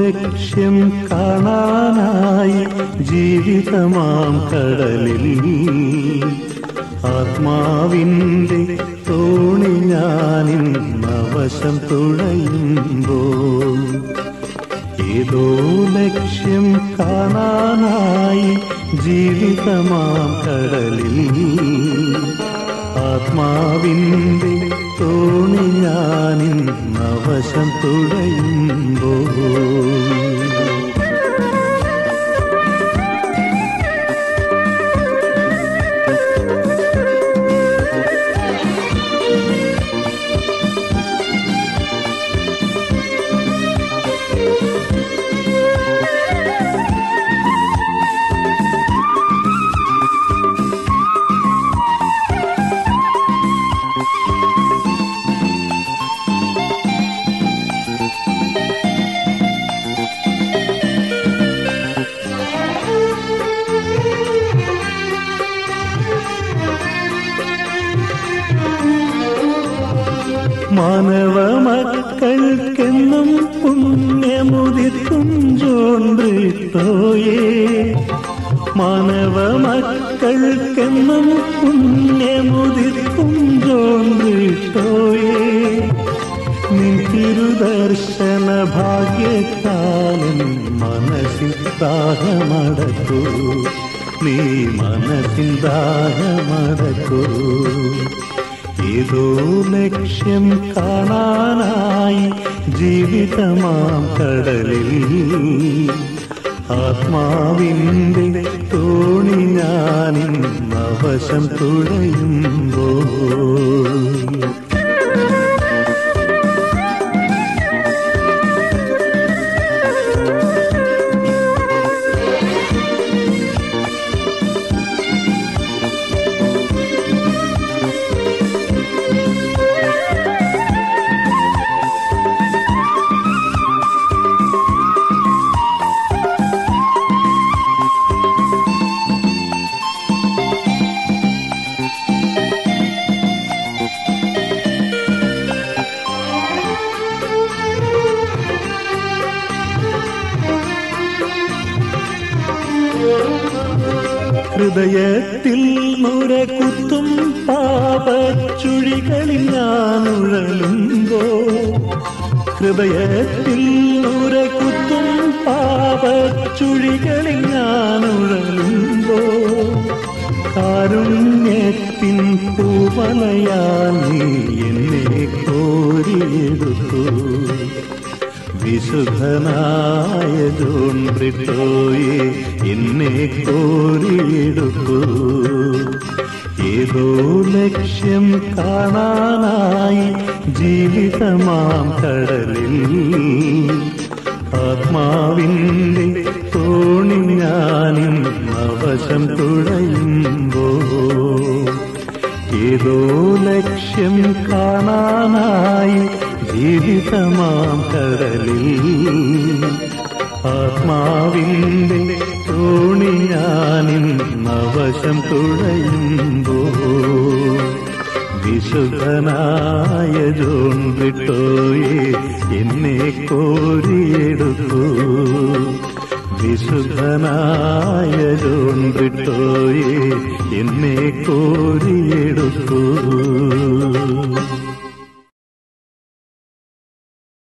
ലക്ഷ്യം കാണാനായി ജീവിതമാം കടലിൽ ആത്മാവിൻ്റെ തോണി ഞാനിന്നവശം തുഴയുമ്പോൾ ഏതോ ലക്ഷ്യം കാണാനായി ജീവിതമാം കടലിൽ ആത്മാവിൻ്റെ തോണി ഞാനിന്നവശം തുഴയുമ്പോൾ മാനവ മക്കൾക്കെന്നും പുണ്യമുദിക്കും ജോൺറിട്ടോയേ മാനവ മക്കൾക്കെന്നും പുണ്യമുദിക്കും ജോൺറിട്ടോയേ നിൻ തിരുദർശന ഭാഗ്യത്താലും മനസ്സിൽ ദാഹമടക്കൂ നീ മനസ്സിൽ ദാഹമടക്കൂ ഏതോ ലക്ഷ്യം കാണാനായി ജീവിതമാം കടലിൽ ആത്മാവിൻ്റെ തോണി ഞാനിന്നവശം തുഴയുമ്പോൾ ഹൃദയത്തിൽ നുരകുത്തും പാപച്ചുഴികളിൽ ഞാനുഴലുമ്പോ ഹൃദയത്തിൽ നുരകുത്തും പാപച്ചുഴികളിൽ ഞാനുഴലുമ്പോ കാരുണ്യത്തിൻ പൂവലയാൽ നീ എന്നെ കോരിയെടുത്തു വിശുദ്ധനായ ജോൺ ബ്രിട്ടോയെ എന്നെ കോരിയെടുക്കൂ ഏതോ ലക്ഷ്യം കാണാനായി ജീവിതമാം കടലിൽ ആത്മാവിൻ്റെ തോണി ഞാനിന്നവശം തുഴയുമ്പോ ഏതോ ലക്ഷ്യം കാണാനായി ജീവിതമാം കടലിൽ ആത്മാവിൻ്റെ തോണി ഞാനിന്നവശം തുഴയുമ്പോ വിശുദ്ധനായ ജോൺ വിട്ടോയെ എന്നെ കോരിയെടുക്കൂ വിശുദ്ധനായ ജോൺ വിട്ടോയെ എന്നെ കോരിയെടുക്കൂ